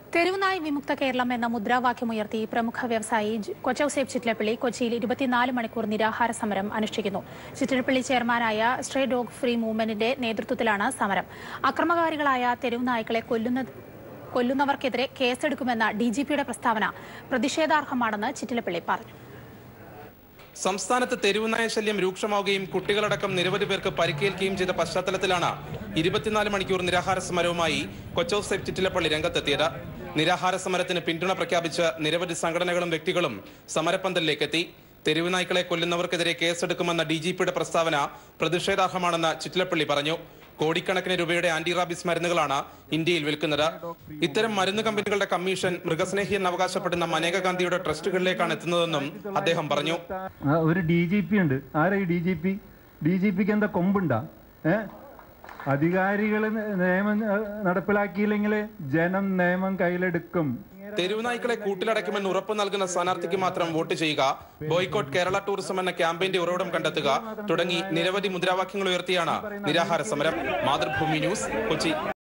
തെരുവുനായി വിമുക്ത കേരളം എന്ന മുദ്രാവാക്യമുയർത്തി പ്രമുഖ വ്യവസായി ജ്- കൊച്ചൌസേബ് ചിറ്റലപ്പള്ളി കൊച്ചിയിൽ ഇരുപത്തിനാല് മണിക്കൂർ നിരാഹാര സമരം അനുഷ്ഠിക്കുന്നു ചിറ്റലപ്പള്ളി ചെയർമാനായ സ്ട്രേ ഡോഗ് ഫ്രീ മൂവ്മെന്റിന്റെ നേതൃത്വത്തിലാണ് സമരം അക്രമകാരികളായ തെരുവ് നായ്ക്കളെ കൊല്ലുന്ന കൊല്ലുന്നവർക്കെതിരെ കേസെടുക്കുമെന്ന ഡി ജി പിയുടെ പ്രസ്താവന പ്രതിഷേധാർഹമാണെന്ന് ചിറ്റിലപ്പള്ളി പറഞ്ഞു സംസ്ഥാനത്ത് തെരുവുനായ ശല്യം രൂക്ഷമാവുകയും കുട്ടികളടക്കം നിരവധി പേർക്ക് പരിക്കേൽക്കുകയും ചെയ്ത പശ്ചാത്തലത്തിലാണ് ഇരുപത്തിനാല് മണിക്കൂർ നിരാഹാര സമരവുമായി കൊച്ചൌസേബ് ചിറ്റിലപ്പള്ളി രംഗത്തെത്തിയത് നിരാഹാര സമരത്തിന് പിന്തുണ പ്രഖ്യാപിച്ച് നിരവധി സംഘടനകളും വ്യക്തികളും സമരപ്പന്തലിലേക്കെത്തി തെരുവുനായ്ക്കളെ കൊല്ലുന്നവർക്കെതിരെ കേസെടുക്കുമെന്ന ഡി ജി പിയുടെ പ്രസ്താവന പ്രതിഷേധാർഹമാണെന്ന് ചിറ്റിലപ്പള്ളി പറഞ്ഞു കോടിക്കണക്കിന് രൂപയുടെ ആന്റി റാബിസ് മരുന്നുകളാണ് ഇന്ത്യയിൽ വിൽക്കുന്നത് ഇത്തരം മരുന്ന് കമ്പനികളുടെ കമ്മീഷൻ മൃഗസ്നേഹി എന്ന് അവകാശപ്പെടുന്ന മനേക ഗാന്ധിയുടെ ട്രസ്റ്റുകളിലേക്കാണ് എത്തുന്നതെന്നും അദ്ദേഹം പറഞ്ഞു ആ, ഒരു ഡി ജി പി ഉണ്ട് ആരാ ഈ D G P D G പിക്ക് എന്താ കൊമ്പുണ്ടാ ഏ അധികാരികൾ നിയമം ഏ, നടപ്പിലാക്കിയില്ലെങ്കിൽ ജനം നിയമം കയ്യിലെടുക്കും തെരുവുനായ്ക്കളെ കൂട്ടിലടയ്ക്കുമെന്ന് ഉറപ്പ് നൽകുന്ന സ്ഥാനാർത്ഥിക്ക് മാത്രം വോട്ട് ചെയ്യുക ബോയ്ക്കോട്ട് കേരള ടൂറിസം എന്ന ക്യാമ്പയിന്റെ ഉറവിടം കണ്ടെത്തുക തുടങ്ങി നിരവധി മുദ്രാവാക്യങ്ങൾ ഉയർത്തിയാണ് നിരാഹാര സമരം മാതൃഭൂമി ന്യൂസ് കൊച്ചി